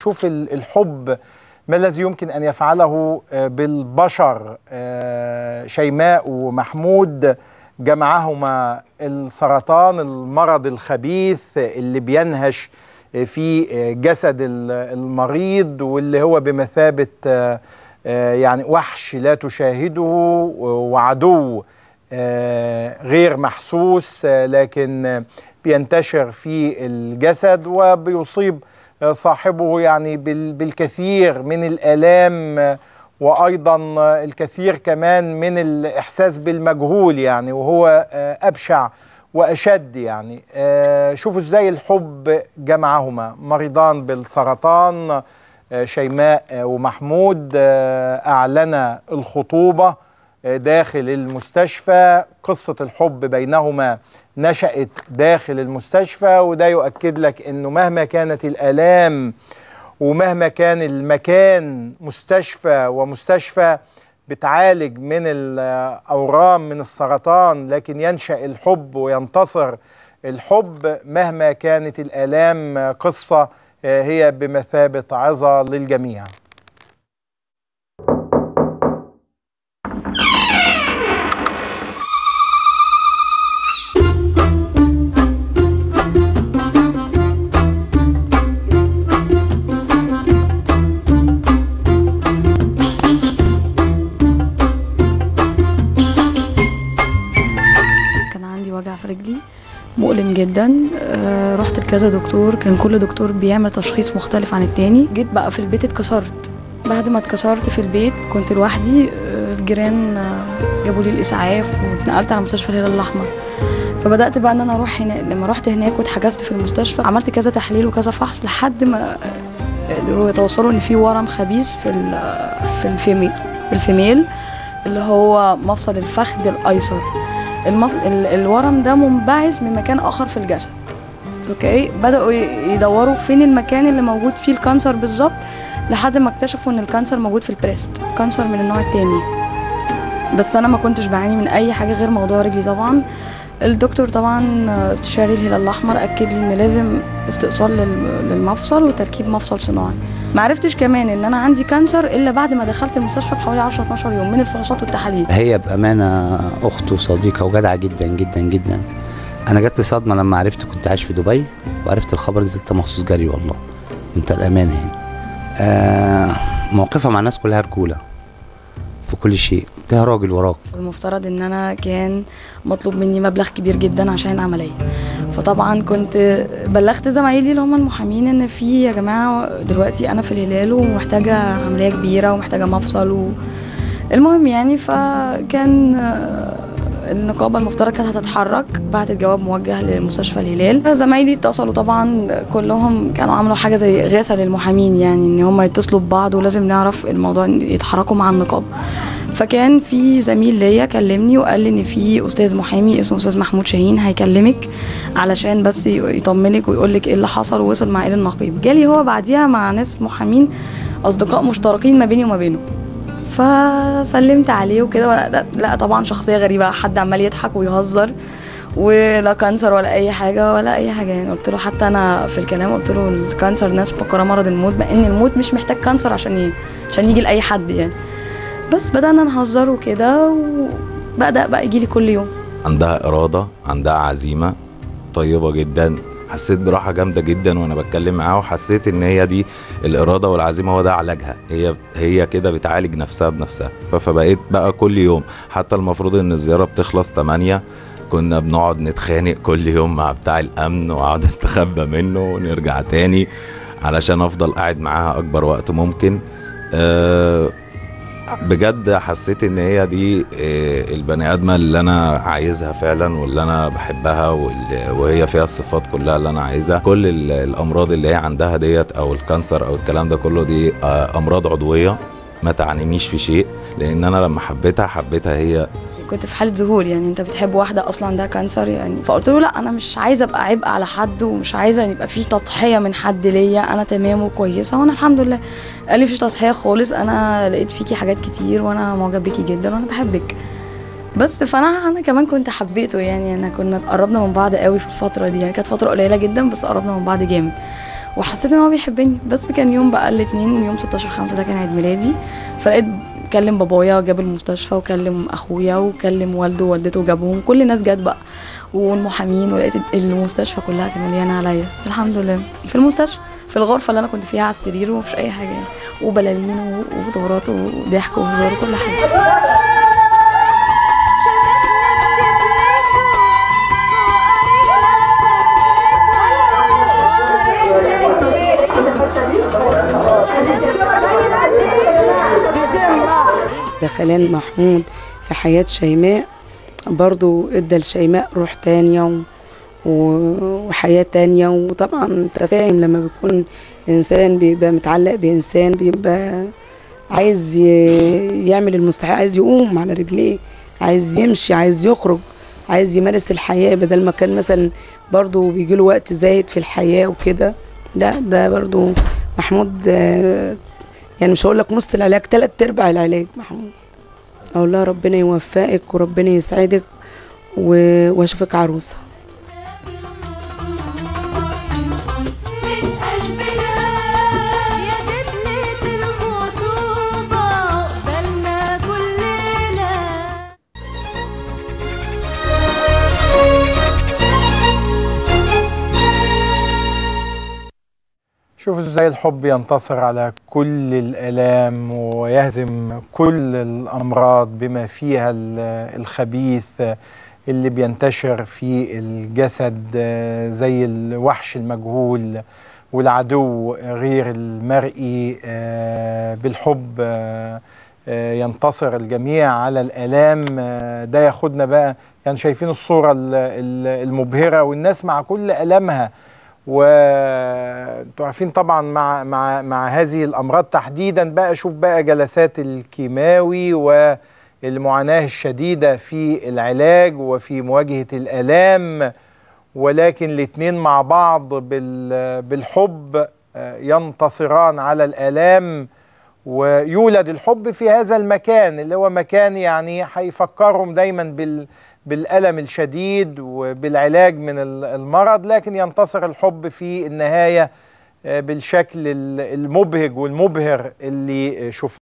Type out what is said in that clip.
شوف ال- الحب ما الذي يمكن ان يفعله آه، بالبشر آه، شيماء ومحمود جمعهما السرطان المرض الخبيث اللي بينهش في جسد ال- المريض واللي هو بمثابه آه، آه، يعني وحش لا تشاهده وعدو آه، غير محسوس آه، لكن آه، بينتشر في الجسد وبيصيب آه، صاحبه يعني بال- بالكثير من الآلام آه، وأيضا آه، الكثير كمان من الإحساس بالمجهول يعني وهو آه، أبشع وأشد يعني آه، شوفوا إزاي الحب جمعهما مريضان بالسرطان آه، شيماء آه، ومحمود آه، أعلن الخطوبة آه، داخل المستشفى قصة الحب بينهما نشأت داخل المستشفى وده يؤكد لك أنه مهما كانت الآلام ومهما كان المكان مستشفى ومستشفى بتعالج من الأورام من السرطان لكن ينشأ الحب وينتصر الحب مهما كانت الآلام قصة آه، هي بمثابة عظة للجميع كان عندي وجع في رجلي مؤلم جدا آه، رحت لكذا دكتور كان كل دكتور بيعمل تشخيص مختلف عن التاني جيت بقى في البيت اتكسرت بعد ما اتكسرت في البيت كنت لوحدي آه، الجيران آه، جابوا لي الاسعاف واتنقلت على مستشفى الهلال الاحمر فبدات بقى ان انا اروح هناك لما رحت هناك واتحجزت في المستشفى عملت كذا تحليل وكذا فحص لحد ما آه، قدروا يتوصلوا ان في ورم خبيث في ال- في الفيميل في الفيميل اللي هو مفصل الفخذ الايسر المف... ال- الورم ده منبعث من مكان اخر في الجسد اوكي بداوا ي- يدوروا فين المكان اللي موجود فيه الكانسر بالظبط لحد ما اكتشفوا ان الكانسر موجود في البريست كانسر من النوع التاني بس انا ما كنتش بعاني من اي حاجه غير موضوع رجلي طبعا الدكتور طبعا استشاري الهلال الاحمر اكد لي ان لازم استئصال لل- للمفصل وتركيب مفصل صناعي ما عرفتش كمان ان انا عندي كانسر الا بعد ما دخلت المستشفى بحوالي 10 12 يوم من الفحوصات والتحاليل هي بأمانة أخت وصديقة وجدعة جدا جدا جدا أنا جات لي صدمة لما عرفت كنت عايش في دبي وعرفت الخبر نزلت مخصوص جري والله انت الأمانة يعني آه موقفها مع الناس كلها رجولة في كل شيء ده راجل وراك المفترض ان انا كان مطلوب مني مبلغ كبير جدا عشان العمليه فطبعا كنت بلغت زمايلي اللي هم المحامين ان في يا جماعه دلوقتي انا في الهلال ومحتاجه عمليه كبيره ومحتاجه مفصل و... المهم يعني فكان آه، النقابة المفترض كانت هتتحرك بعتت جواب موجه لمستشفى الهلال زمايلي اتصلوا طبعا كلهم كانوا عملوا حاجة زي غاثة للمحامين يعني ان هم يتصلوا ببعض ولازم نعرف الموضوع يتحركوا مع النقابة فكان في زميل ليا كلمني وقال لي ان في استاذ محامي اسمه استاذ محمود شاهين هيكلمك علشان بس يطمنك ويقول لك ايه اللي حصل ووصل مع ايه النقيب جالي هو بعديها مع ناس محامين اصدقاء مشتركين ما بيني وما بينه فسلمت عليه وكده ولا- لا- لا طبعا شخصيه غريبه حد عمال يضحك ويهزر ولا كانسر ولا اي حاجه ولا اي حاجه يعني قلت له حتى انا في الكلام قلت له الكانسر ناس مفكره مرض الموت مع ان الموت مش محتاج كانسر عشان ي... عشان يجي لاي حد يعني بس بدانا نهزر وكده وبدا بقى يجي لي كل يوم عندها إرادة عندها عزيمة طيبة جدا حسيت براحة جامدة جدا وأنا بتكلم معاها وحسيت إن هي دي الإرادة والعزيمة هو ده علاجها هي هي كده بتعالج نفسها بنفسها ف- فبقيت بقى كل يوم حتى المفروض إن الزيارة بتخلص 8 كنا بنقعد نتخانق كل يوم مع بتاع الأمن وأقعد أستخبى منه ونرجع تاني علشان أفضل قاعد معاها أكبر وقت ممكن أه بجد حسيت ان هي دي آه، البني ادمه اللي انا عايزها فعلا واللي انا بحبها واللي- وهي فيها الصفات كلها اللي انا عايزها كل ال- الامراض اللي هي عندها ديت او الكانسر او الكلام ده كله دي آه، امراض عضويه ما تعنينيش في شيء لان انا لما حبيتها حبيتها هي كنت في حاله ذهول يعني انت بتحب واحده اصلا عندها كانسر يعني فقلت له لا انا مش عايزه ابقى عبء على حد ومش عايزه يبقى في تضحيه من حد ليا انا تمام وكويسه وانا الحمد لله قال لي مفيش تضحيه خالص انا لقيت فيكي حاجات كتير وانا معجب بيكي جدا وانا بحبك بس فانا انا كمان كنت حبيته يعني انا كنا قربنا من بعض قوي في الفتره دي يعني كانت فتره قليله جدا بس قربنا من بعض جامد وحسيت ان هو بيحبني بس كان يوم بقى الاثنين يوم 16 5 ده كان عيد ميلادي فلقيت كلم بابايا جاب المستشفى وكلم اخويا وكلم والده ووالدته جابهم كل الناس جت بقى والمحامين ولقيت المستشفى كلها كانت مليانه عليا الحمد لله في المستشفى في الغرفه اللي انا كنت فيها على السرير ومفيش اي حاجه يعني وبلالين و- وفطورات وضحك وهزار وكل حاجه شبكنا بدبلته دخلان محمود في حياة شيماء برضو ادى لشيماء روح تانية و- و- وحياة تانية وطبعا انت فاهم لما بيكون انسان بيبقى متعلق بانسان بيبقى عايز ي- يعمل المستحيل عايز يقوم على رجليه عايز يمشي عايز يخرج عايز يمارس الحياة بدل ما كان مثلا برضو بيجيله وقت زايد في الحياة وكده لا ده برضو محمود آه، يعني مش هقول لك نص العلاج تلات ارباع العلاج محمود اقول لها ربنا يوفقك وربنا يسعدك و- واشوفك عروسه من قلبنا يا دبلة الخطوبة عقبالنا كلنا شوفوا ازاي الحب ينتصر على كل الآلام ويهزم كل الأمراض بما فيها ال- الخبيث اللي بينتشر في الجسد آه، زي الوحش المجهول والعدو غير المرئي آه، بالحب آه، آه، ينتصر الجميع على الآلام آه، ده ياخدنا بقى يعني شايفين الصورة ال- ال- المبهرة والناس مع كل ألمها وانتوا عارفين طبعا مع مع مع هذه الامراض تحديدا بقى شوف بقى جلسات الكيماوي والمعاناه الشديده في العلاج وفي مواجهه الالام ولكن الاثنين مع بعض بال- بالحب آه، ينتصران على الالام ويولد الحب في هذا المكان اللي هو مكان يعني هيفكرهم دايما بال بالألم الشديد وبالعلاج من ال- المرض لكن ينتصر الحب في النهاية آه، بالشكل ال- المبهج والمبهر اللي آه، شفناه